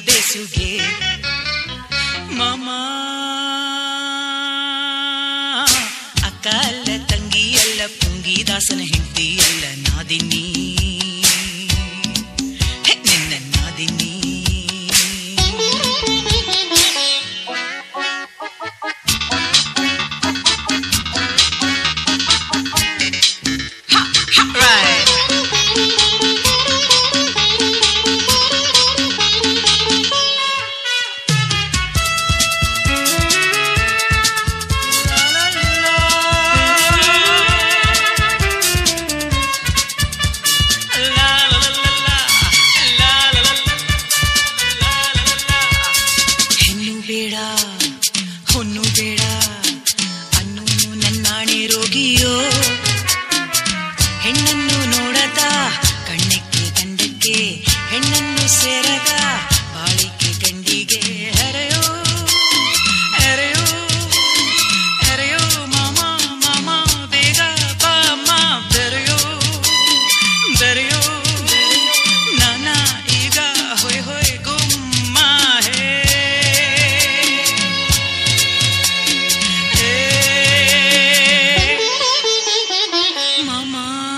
ಬೇಸುಗೆ ಮಾಮ ಅಕ್ಕ ಅಲ್ಲ ತಂಗಿ ಅಲ್ಲ ಪುಂಗಿ ದಾಸನ ಹೆಂಡತಿ ಅಲ್ಲ ನಾದಿನಿ ಹೆ, ನಿನ್ನ ನಾದಿನಿ Right. ಹೆಣ್ಣು ಬೇಡ ಹೊನ್ನು ಬೇಡ ಅನ್ನೂನು ನನ್ನಾಣೆ ರೋಗಿಯೋ ಹೆಣ್ಣನ್ನು ನೋಡದ ಕಣ್ಣಕ್ಕೆ ಗಂಡಕ್ಕೆ ಹೆಣ್ಣನ್ನು ಸೇರದ ಬಾಳಿಕೆ ಗಂಡಿಗೆ ಹರೆಯೋ ಹರೆಯೋ ಹರೆಯೋ ಮಾಮ ಮಾಮ ಬೇಗ ಬಾಮ ಬೆರೆಯೋ ಬೆರೆಯೋ ನಾನ ಈಗ ಹೊಯ್ ಹೊಯ್ ಗುಮ್ಮ ಹೇ ಮಾಮ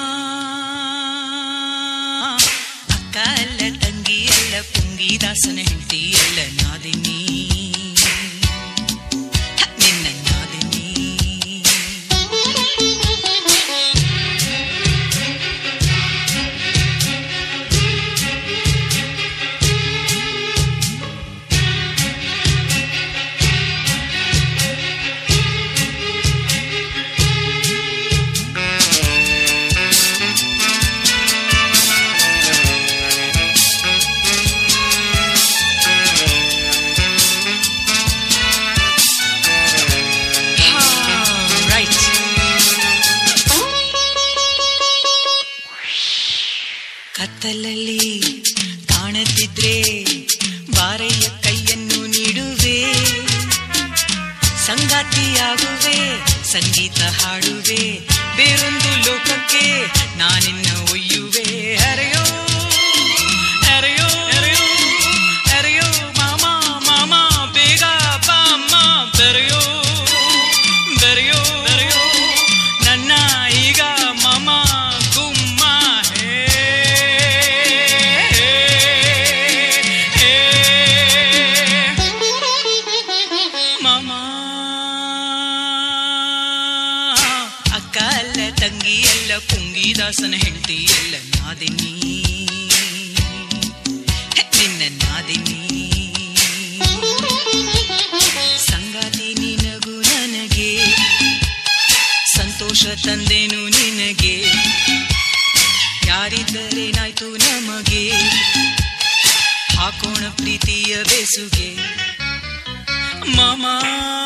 ಅಕ್ಕ ಅಲ್ಲ ತಂಗಿ ಅಲ್ಲ ಪುಂಗಿ ದಾಸನ ಹೆಂಡತಿ ಅಲ್ಲ ನಾದಿನಿ ಹ, ನಿನ್ನ ನಾದಿನಿ ಹಾ, right. ಕತ್ತಲಲ್ಲಿ ಕಾಣದಿದ್ರೆ ಬಾರೆಯ ಕೈಯನ್ನು ನೀಡುವೆ ಸಂಗಾತಿಯಾಗುವೆ ಸಂಗೀತ ಹಾಡುವೆ ಬೇರೊಂದು ಲೋಕಕ್ಕೆ ನಾನಿನ್ನ ಒಯ್ಯುವೆ ಹರೆಯೋ ಹರೆಯೋ ಹರೆಯೋ ಹರೆಯೋ ಮಾಮ ಮಾಮ ಬೇಗ ಬಾಮ್ಮ ಬೆರೆಯೋ ಬೆರೆಯೋ ಬೆರೆಯೋ ನನ್ನ ಈಗ ಮಾಮ ಗುಮ್ಮ ಹೇ ಹೇ, ಮಾಮ ಅಕ್ಕ ಅಲ್ಲ ತಂಗಿ ಅಲ್ಲ ಪುಂಗಿ ದಾಸನ ಹೆಂಡತಿ ಅಲ್ಲ ನಾದಿನಿ ಹೆ, ನಿನ್ನ ನಾದಿನಿ ಸಂಗಾತಿ ನಿನಗೂ ನನಗೆ ಸಂತೋಷ ತಂದೇನು ನಿನಗೆ ಯಾರಿದ್ದರೇನಾಯ್ತು ನಮಗೆ ಹಾಕೋಣ ಪ್ರೀತಿಯ ಬೆಸುಗೆ ಮಾಮ